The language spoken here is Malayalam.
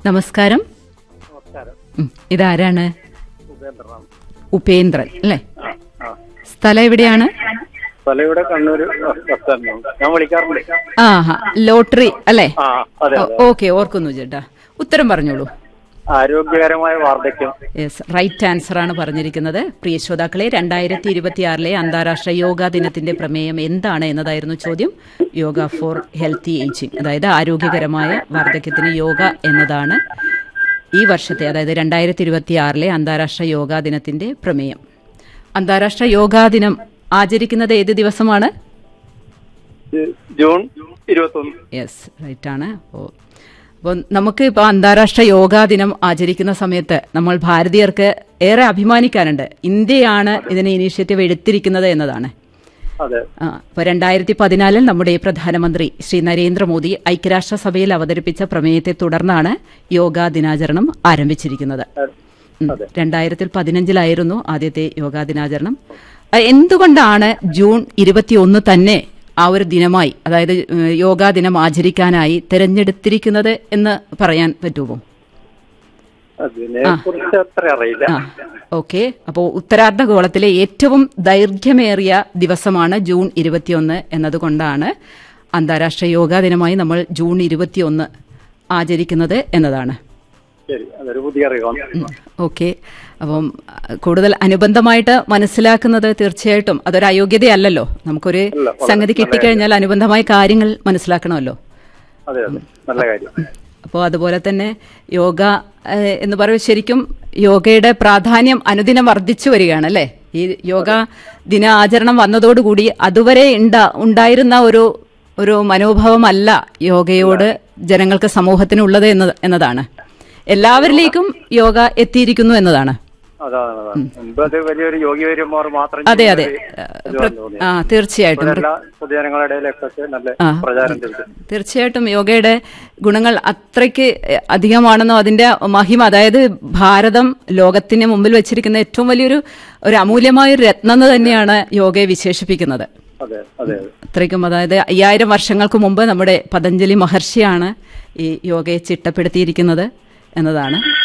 നമസ്കാരം നമസ്കാരം ഉം, ഇതാരാണ് ഉപേന്ദ്രനാണ് ഉപേന്ദ്രൻ അല്ലേ ആ ആ സ്ഥലം എവിടെയാണ് സ്ഥലയുടെ കണ്ണൂർ ബസ് സ്റ്റാൻഡിലാണ് ഞാൻ വിളിക്കാറുണ്ട് ആ ഹാ ലോട്ടറി അല്ലേ ആ അതെ അതെ ഓക്കെ ഓർക്കുന്നു ചേട്ടാ ഉത്തരം പറഞ്ഞോളൂ ആരോഗ്യകരമായ വാർദ്ധക്യം യെസ് റൈറ്റ് ആൻസർ ആണ് പറഞ്ഞിരിക്കുന്നത് പ്രിയ ശ്രോതാക്കളെ രണ്ടായിരത്തി ഇരുപത്തിയാറിലെ അന്താരാഷ്ട്ര യോഗാ ദിനത്തിന്റെ പ്രമേയം എന്താണ് എന്നതായിരുന്നു ചോദ്യം യോഗ ഫോർ ഹെൽത്തി ഏജിങ് അതായത് ആരോഗ്യകരമായ വാർദ്ധക്യത്തിന് യോഗ എന്നതാണ് ഈ വർഷത്തെ അതായത് രണ്ടായിരത്തി ഇരുപത്തിയാറിലെ അന്താരാഷ്ട്ര യോഗാ ദിനത്തിന്റെ പ്രമേയം അന്താരാഷ്ട്ര യോഗാ ദിനം ആചരിക്കുന്നത് ഏത് ദിവസമാണ് ഇത് ജൂൺ ഇരുപത്തൊന്ന് യെസ് റൈറ്റ് ആണ് അപ്പോൾ അപ്പോൾ നമുക്ക് ഇപ്പോൾ അന്താരാഷ്ട്ര യോഗാ ദിനം ആചരിക്കുന്ന സമയത്ത് നമ്മൾ ഭാരതീയർക്ക് ഏറെ അഭിമാനിക്കാനുണ്ട് ഇന്ത്യയാണ് ഇതിന് ഇനീഷ്യേറ്റീവ് എടുത്തിരിക്കുന്നത് എന്നതാണ് അതെ ആ, അപ്പോൾ രണ്ടായിരത്തി പതിനാലിൽ നമ്മുടെ പ്രധാനമന്ത്രി ശ്രീ നരേന്ദ്രമോദി ഐക്യരാഷ്ട്രസഭയിൽ അവതരിപ്പിച്ച പ്രമേയത്തെ തുടർന്നാണ് യോഗാ ദിനാചരണം ആരംഭിച്ചിരിക്കുന്നത് ഉം. അതെ രണ്ടായിരത്തിൽ പതിനഞ്ചിലായിരുന്നു ആദ്യത്തെ യോഗാ ദിനാചരണം ആ, എന്തുകൊണ്ടാണ് ജൂൺ ഇരുപത്തിയൊന്ന് തന്നെ ആ ഒരു ദിനമായി അതായത് ഉം, യോഗാ ദിനം ആചരിക്കാനായി തിരഞ്ഞെടുത്തിരിക്കുന്നത് എന്ന് പറയാൻ പറ്റുമോ അതിനെ കുറിച്ച് അത്ര അറിയില്ല ആ ഓക്കെ അപ്പോൾ ഉത്തരാർദ്ധഗോളത്തിലെ ഏറ്റവും ദൈർഘ്യമേറിയ ദിവസമാണ് ജൂൺ ഇരുപത്തിയൊന്ന് എന്നതുകൊണ്ടാണ് അന്താരാഷ്ട്ര യോഗാ ദിനമായി നമ്മൾ ജൂൺ ഇരുപത്തിയൊന്ന് ആചരിക്കുന്നത് എന്നതാണ് ശരി അതൊരു പുതിയ അറിവാണ് ഓക്കെ അപ്പം അഹ് കൂടുതൽ അനുബന്ധമായിട്ട് മനസ്സിലാക്കുന്നത് തീർച്ചയായിട്ടും അതൊരു അയോഗ്യതയല്ലല്ലോ നമുക്കൊരു അല്ല, വളരെ സംഗതി കിട്ടിക്കഴിഞ്ഞാൽ അനുബന്ധമായ കാര്യങ്ങൾ മനസ്സിലാക്കണമല്ലോ അതെ അതെ നല്ല കാര്യം അപ്പോൾ അതുപോലെ തന്നെ യോഗ ഏഹ്, എന്ന് പറയുമ്പോൾ ശരിക്കും യോഗയുടെ പ്രാധാന്യം അനുദിനം വർദ്ധിച്ചു വരികയാണ് അല്ലേ ഈ യോഗ ദിന ആചരണം വന്നതോടുകൂടി അതുവരെ ഉണ്ടാ ഉണ്ടായിരുന്ന ഒരു ഒരു മനോഭാവമല്ല യോഗയോട് ജനങ്ങൾക്ക് സമൂഹത്തിനുള്ളത് എന്നത് എന്നതാണ് എല്ലാവരിലേക്കും യോഗ എത്തിയിരിക്കുന്നു എന്നതാണ് അതാണ് അതാണ് മുമ്പ് അത് വലിയൊരു യോഗി വരുമ്പോൾ മാത്രം അതെ അതെ ചെയ്യുന്ന ഒരു പ്ര- ഇതാണെന്ന് തോന്നി. ആ തീർച്ചയായിട്ടും ഇപ്പോഴെല്ലാ പൊതുജനങ്ങളുടെ ഇടയിലൊക്കെ നല്ല ആ. പ്രചാരം ലഭിച്ചു തീർച്ചയായിട്ടും യോഗയുടെ ഗുണങ്ങൾ അത്രയ്ക്ക് അധികമാണെന്നോ അതിന്റെ മഹിമ അതായത് ഭാരതം ലോകത്തിന് മുമ്പിൽ വെച്ചിരിക്കുന്ന ഏറ്റവും വലിയൊരു ഒരു അമൂല്യമായ ഒരു രത്നം എന്ന് തന്നെയാണ് യോഗയെ വിശേഷിപ്പിക്കുന്നത് അതെ അതെ അതെ അത്രയ്ക്കും അതായത് അയ്യായിരം വർഷങ്ങൾക്ക് മുമ്പ് നമ്മുടെ പതഞ്ജലി മഹർഷിയാണ് ഈ യോഗയെ ചിട്ടപ്പെടുത്തിയിരിക്കുന്നത് എന്നതാണ്